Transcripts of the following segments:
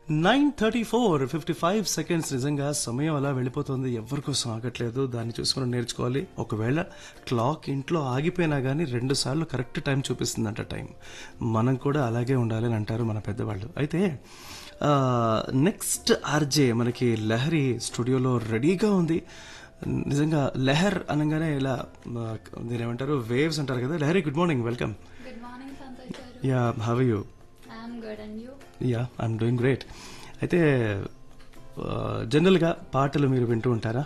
Nine thirty four fifty five seconds నిజంగా సమయం అలా వెళ్ళిపోతుంది ఎవరి కోసం ఆగట్లేదు దాన్ని చూసి మనం నేర్చుకోవాలి ఒకవేళ క్లాక్ ఇంట్లో ఆగిపోయినా కానీ రెండు సార్లు కరెక్ట్ టైం చూపిస్తుందంట టైం మనం కూడా అలాగే ఉండాలి అని అంటారు మన పెద్దవాళ్ళు అయితే నెక్స్ట్ ఆర్జే మనకి లహరి స్టూడియోలో రెడీగా ఉంది నిజంగా లెహర్ అనగానే ఇలా ఆ, దీని ఏమంటారు వేవ్స్ అంటారు కదా Lahari good morning welcome good morning Santosh గారు yeah how you I'm good and you yeah I'm doing great అయితే ఆ, జనరల్గా పాటలు మీరు వింటూ ఉంటారా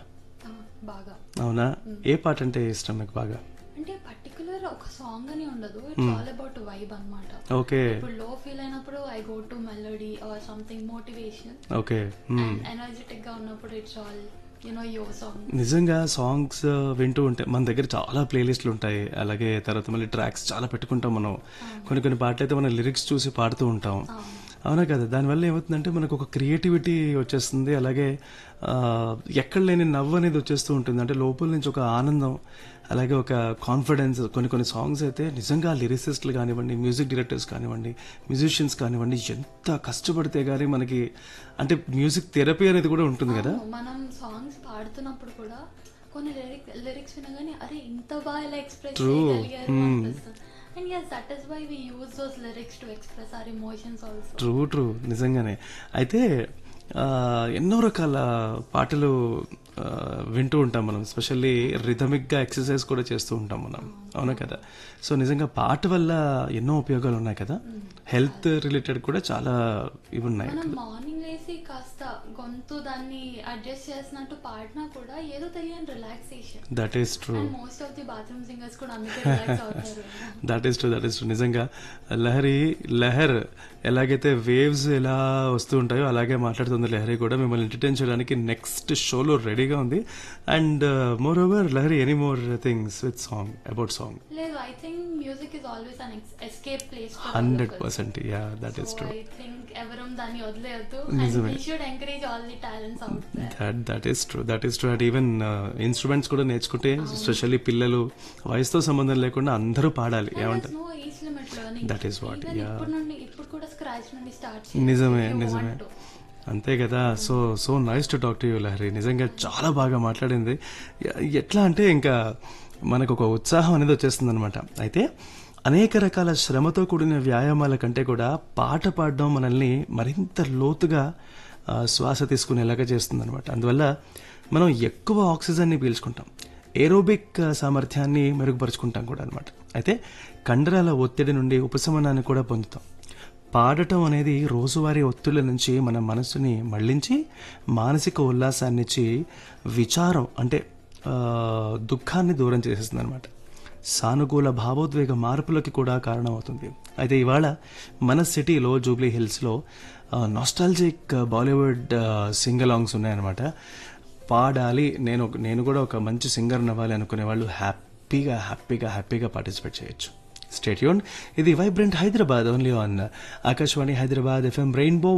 బాగా అవునా ఏ పాట అంటే ఇష్టం మీకు బాగా అంటే పర్టికులర్ ఒక సాంగ్ అని ఉండదు ఇట్స్ ఆల్ అబౌట్ వైబ్ అన్నమాట ఓకే ఇప్పుడు లో ఫీల్ అయినప్పుడు I go to melody or something motivation okay and energetic గా ఉన్నప్పుడు it's all you know your song నిజంగా సాంగ్స్ వింటూ ఉంటే మన దగ్గర చాలా ప్లేలిస్ట్లు ఉంటాయి అలాగే తర్వాత మళ్ళీ ట్రాక్స్ చాలా పెట్టుకుంటాం మనం కొన్ని కొన్ని పాటలు అయితే మనం లిరిక్స్ చూసి పాడుతూ ఉంటాం అవునా కదా దానివల్ల ఏమవుతుందంటే మనకు ఒక క్రియేటివిటీ వచ్చేస్తుంది అలాగే ఆ, ఎక్కడ లేని నవ్వు అనేది వచ్చేస్తూ ఉంటుంది అంటే లోపల నుంచి ఒక ఆనందం అలాగే ఒక కాన్ఫిడెన్స్ కొన్ని కొన్ని సాంగ్స్ అయితే నిజంగా లిరిసిస్టులు కానివ్వండి మ్యూజిక్ డైరెక్టర్స్ కానివ్వండి మ్యూజిషియన్స్ కానివ్వండి ఎంత కష్టపడితే కానీ మనకి అంటే మ్యూజిక్ థెరపీ అనేది కూడా ఉంటుంది కదా మనం సాంగ్స్ పాడుతున్నప్పుడు కూడా కొన్ని లిరిక్ లిరిక్స్ వినగానే అరే ఇంత బాగా ఇలా ఎక్స్ప్రెస్ True. చేయగలిగారు అనిపిస్తుంది and yes that is why we use those lyrics to express our emotions also true true నిజంగానే అయితే ఆ, ఎన్నో రకాల పాటలు ఆ, వింటూ ఉంటాం మనం స్పెషల్లీ రిథమిక్గా ఎక్సర్సైజ్ కూడా చేస్తూ ఉంటాం మనం అవునా కదా సో నిజంగా పాట వల్ల ఎన్నో ఉపయోగాలు ఉన్నాయి కదా హెల్త్ రిలేటెడ్ కూడా చాలా ఇవి ఉన్నాయి మనం మార్నింగ్ లేసి కాస్త గొంతు దాన్ని అడ్జస్ట్ చేసినట్టు పాడినా కూడా ఏదో తెలియని relaxation that is true and most of the bathroom singers కూడా అందుకే రిలాక్స్ అవుతారు that is true that is true నిజంగా లహరి లహర్ ఎలాగైతే వేవ్స్ ఎలా వస్తూ ఉంటాయో అలాగే మాట్లాడుతుంది లహరి కూడా మిమ్మల్ని ఎంటర్టైన్ చేయడానికి నెక్స్ట్ షోలో రెడీగా ఉంది and moreover Lahari any more things with song about song లేదు I think music is always an escape place hundred percent yeah that is true I think ఎవరం దాన్ని వదిలేయద్దు నిజమే. And should encourage all the talents out there that that is true that is true and even instruments కూడా నేర్చుకుంటే specially పిల్లలు వయసుతో సంబంధం లేకుండా అందరూ పాడాలి ఏమంటారు no age limit learning That is what, yeah. ఇప్పుడు నుండి ఇప్పుడు కూడా స్క్రాచ్ నుండి స్టార్ట్ నిజమే నిజమే అంతే కదా so so nice to talk to you Lahari నిజంగా చాలా బాగా మాట్లాడింది ఎ- ఎట్లా అంటే ఇంకా మనకు ఒక ఉత్సాహం అనేది వచ్చేస్తుంది అనమాట అయితే అనేక రకాల శ్రమతో కూడిన వ్యాయామాల కంటే కూడా పాట పాడడం మనల్ని మరింత లోతుగా ఆ, శ్వాస తీసుకునేలాగా చేస్తుంది అనమాట అందువల్ల మనం ఎక్కువ ఆక్సిజన్ని పీల్చుకుంటాం ఏరోబిక్ ఆ, సామర్థ్యాన్ని మెరుగుపరుచుకుంటాం కూడా అనమాట అయితే కండరాల ఒత్తిడి నుండి ఉపశమనాన్ని కూడా పొందుతాం పాడటం అనేది రోజువారీ ఒత్తిళ్ల నుంచి మన మనసుని మళ్ళించి మానసిక ఉల్లాసాన్ని ఇచ్చి విచారం అంటే ఆ, దుఃఖాన్ని దూరం చేసేస్తుంది అనమాట సానుకూల భావోద్వేగ మార్పులకి కూడా కారణమవుతుంది అయితే ఇవాళ మన సిటీలో జూబ్లీ హిల్స్లో నాస్టాలజిక్ బాలీవుడ్ సింగలాంగ్స్ ఉన్నాయన్నమాట పాడాలి నేను ఒక- నేను కూడా ఒక మంచి సింగర్ అవ్వాలి అనుకునే వాళ్ళు హ్యాపీగా హ్యాపీగా హ్యాపీగా పార్టిసిపేట్ చేయొచ్చు స్టేట్యూన్ ఇది vibrant Hyderabad only on Akashvani Hyderabad FM rainbow